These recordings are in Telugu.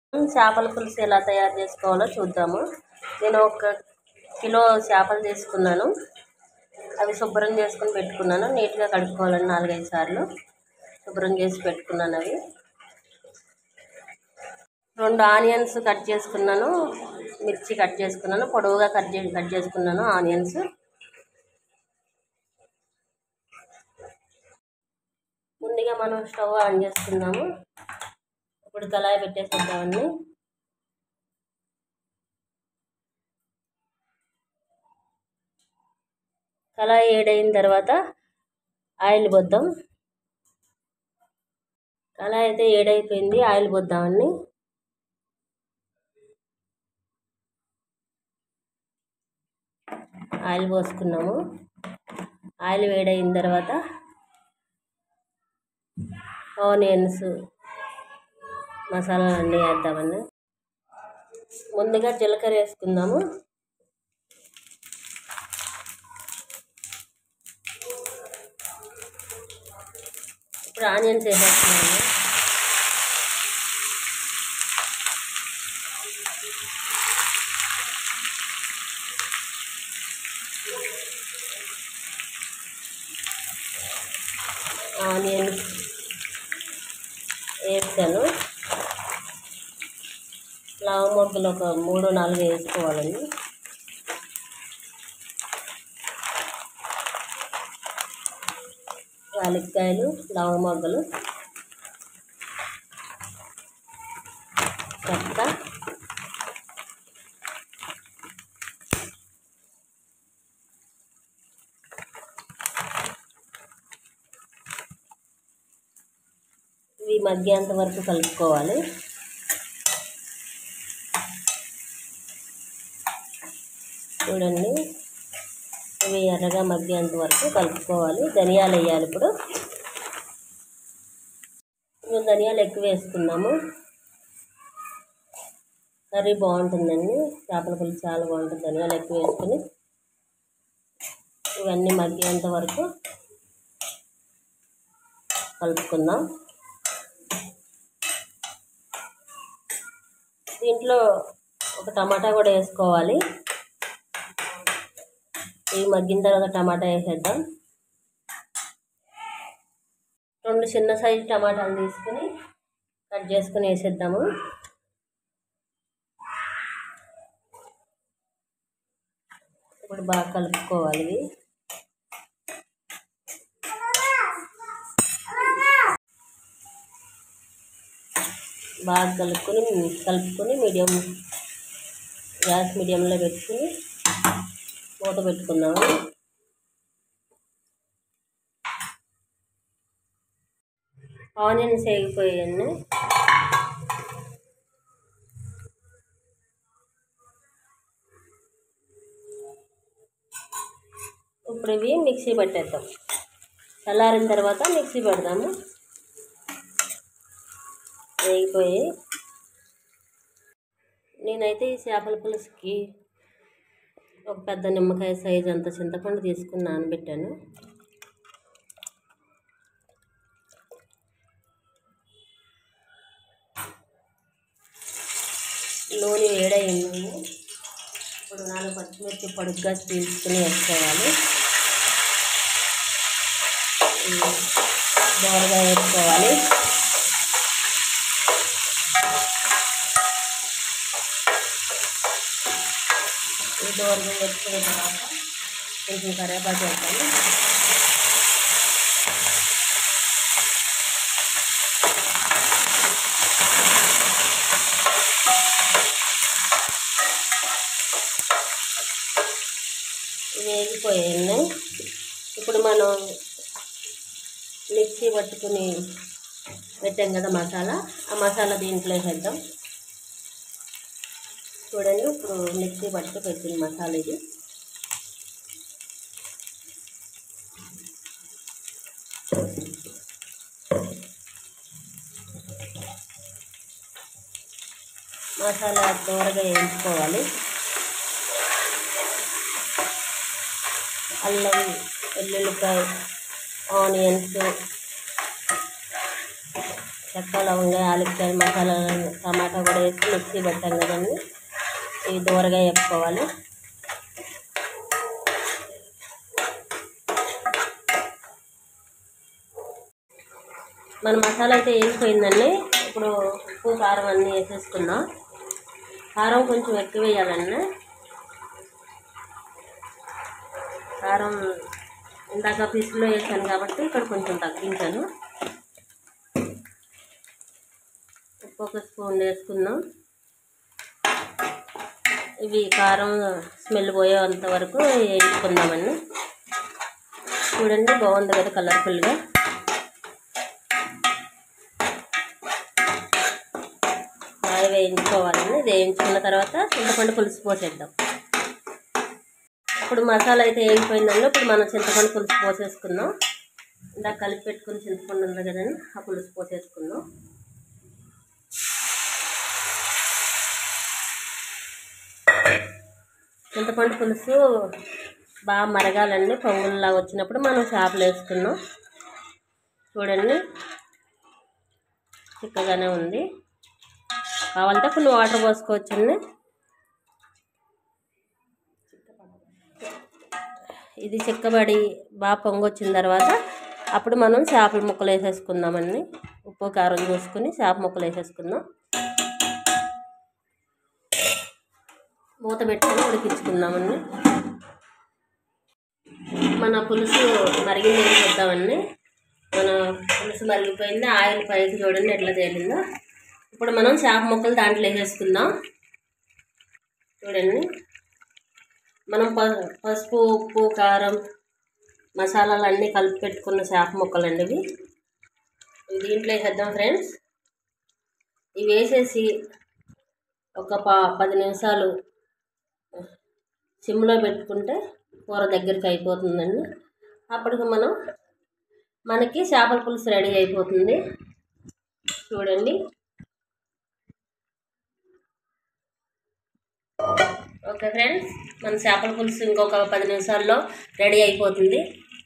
చేపల పులుసు ఎలా తయారు చేసుకోవాలో చూద్దాము నేను ఒక కిలో చేపలు తీసుకున్నాను అవి శుభ్రం చేసుకుని పెట్టుకున్నాను నీట్గా కడుక్కోవాలని నాలుగైదు సార్లు శుభ్రం చేసి పెట్టుకున్నాను అవి రెండు ఆనియన్స్ కట్ చేసుకున్నాను మిర్చి కట్ చేసుకున్నాను పొడవుగా కట్ చే కట్ చేసుకున్నాను ఆనియన్స్ ముందుగా మనం స్టవ్ ఆన్ చేసుకుందాము ఇప్పుడు కళాయి పెట్టేసేద్దామండి కళాయి ఏడైన తర్వాత ఆయిల్ పోద్దాం కళాయి అయితే ఏడైపోయింది ఆయిల్ పోద్దామండి ఆయిల్ పోసుకున్నాము ఆయిల్ వేడైన తర్వాత ఆనియన్స్ మసాలా అన్నీ వేద్దామండి ముందుగా జీలకర్ర వేసుకుందాము ఇప్పుడు ఆనియన్స్ వేసేస్తున్నాము ఆనియన్స్ వేసాను లావ మొగ్గలు ఒక మూడు నాలుగు వేసుకోవాలండి యాలక్కాయలు లవ మొగ్గలు చెక్క ఇవి మగ్గేంత వరకు కలుపుకోవాలి చూడండి ఇవి ఎర్రగా మగ్గేంత వరకు కలుపుకోవాలి ధనియాలు వేయాలి ఇప్పుడు మేము ధనియాలు ఎక్కువ వేసుకున్నాము కర్రీ బాగుంటుందండి చేపల పులుసు చాలా బాగుంటుంది ధనియాలు ఎక్కువ వేసుకుని ఇవన్నీ మగ్గేంత వరకు కలుపుకుందాం దీంట్లో ఒక టమాటా కూడా వేసుకోవాలి ఇవి మగ్గిన తర్వాత టమాటా వేసేద్దాం రెండు చిన్న సైజు టమాటాలు తీసుకుని కట్ చేసుకుని వేసేద్దాము ఇప్పుడు బాగా కలుపుకోవాలి ఇవి బాగా కలుపుకొని కలుపుకొని మీడియం గ్యాస్ మీడియంలో పెట్టుకుని మూత పెట్టుకున్నాము ఆనియన్స్ వేగిపోయాయండి ఇప్పుడు ఇవి మిక్సీ పెట్టేద్దాం చల్లారిన తర్వాత మిక్సీ పెడదాము వేగిపోయి నేనైతే ఈ చేపల పులుసుకి ఒక పెద్ద నిమ్మకాయ సైజు అంత చింతపండు తీసుకుని నానబెట్టాను నూనె వేడయింది ఇప్పుడు నాలుగు పచ్చిమిర్చి పొడుగ్గా తీసుకుని వేసుకోవాలి దోరగా వేసుకోవాలి ఈ దోరగా వేసుకున్న తర్వాత కొంచెం కరివేపాకు వేస్తాను వేగిపోయాయి ఇప్పుడు మనం మిక్సీ పట్టుకుని పెట్టాం కదా మసాలా ఆ మసాలా దీంట్లో వేసేద్దాం చూడండి ఇప్పుడు మిక్సీ పట్టుకు పెట్టిన మసాలా ఇది మసాలా దూరగా వేయించుకోవాలి అల్లం వెల్లుల్లిపాయ ఆనియన్స్ చెక్క లవంగ యాలక్కాయ మసాలా టమాటా కూడా వేసి మిక్సీ పెట్టాం కదండి ఇవి దూరగా వేపుకోవాలి మన మసాలా అయితే వేసిపోయిందండి ఇప్పుడు ఉప్పు కారం అన్నీ వేసేసుకుందాం కారం కొంచెం ఎక్కువ వేయాలండి కారం ఇందాక పీసులో వేసాను కాబట్టి ఇక్కడ కొంచెం తగ్గించాను ఉప్పు ఒక స్పూన్ వేసుకుందాం ఇవి కారం స్మెల్ పోయేంత వరకు వేయించుకుందామండి చూడండి బాగుంది కదా కలర్ఫుల్గా బాగా వేయించుకోవాలండి ఇది వేయించుకున్న తర్వాత చింతపండు పులుసు పోసేద్దాం ఇప్పుడు మసాలా అయితే వేగిపోయిందండి ఇప్పుడు మనం చింతపండు పులుసు పోసేసుకుందాం ఇందాక కలిపి పెట్టుకుని చింతపండు ఉంది కదండి ఆ పులుసు పోసేసుకుందాం చింతపండు పులుసు బాగా మరగాలండి పొంగుల్లా వచ్చినప్పుడు మనం చేపలు వేసుకున్నాం చూడండి చిక్కగానే ఉంది కావాలంటే కొన్ని వాటర్ పోసుకోవచ్చండి ఇది చిక్కబడి బాగా పొంగు వచ్చిన తర్వాత అప్పుడు మనం చేపల ముక్కలు వేసేసుకుందామండి ఉప్పు కారం చూసుకుని చేప ముక్కలు వేసేసుకుందాం మూత పెట్టుకొని ఉడికించుకుందామండి మన పులుసు మరిగింది ఏం చూద్దామండి మన పులుసు మరిగిపోయింది ఆయిల్ పైకి చూడండి ఎట్లా తేలిందో ఇప్పుడు మనం చేప ముక్కలు దాంట్లో వేసేసుకుందాం చూడండి మనం ప పసుపు ఉప్పు కారం మసాలాలు అన్నీ కలిపి పెట్టుకున్న చేప ముక్కలు అండి ఇవి ఇవి దీంట్లో వేసేద్దాం ఫ్రెండ్స్ ఇవి వేసేసి ఒక ప పది నిమిషాలు సిమ్లో పెట్టుకుంటే కూర దగ్గరికి అయిపోతుందండి అప్పటికి మనం మనకి చేపల పులుసు రెడీ అయిపోతుంది చూడండి ఓకే ఫ్రెండ్స్ మన చేపల పులుసు ఇంకొక పది నిమిషాల్లో రెడీ అయిపోతుంది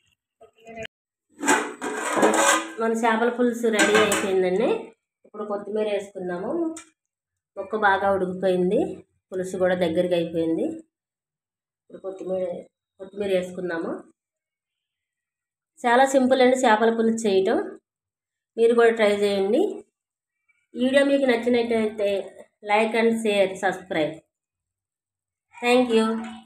మన చేపల పులుసు రెడీ అయిపోయిందండి ఇప్పుడు కొత్తిమీర వేసుకుందాము ముక్క బాగా ఉడికిపోయింది పులుసు కూడా దగ్గరికి అయిపోయింది ఇప్పుడు కొత్తిమీర కొత్తిమీర వేసుకుందాము చాలా సింపుల్ అండి చేపల పులుసు చేయటం మీరు కూడా ట్రై చేయండి ఈ వీడియో మీకు నచ్చినట్టయితే like and share subscribe thank you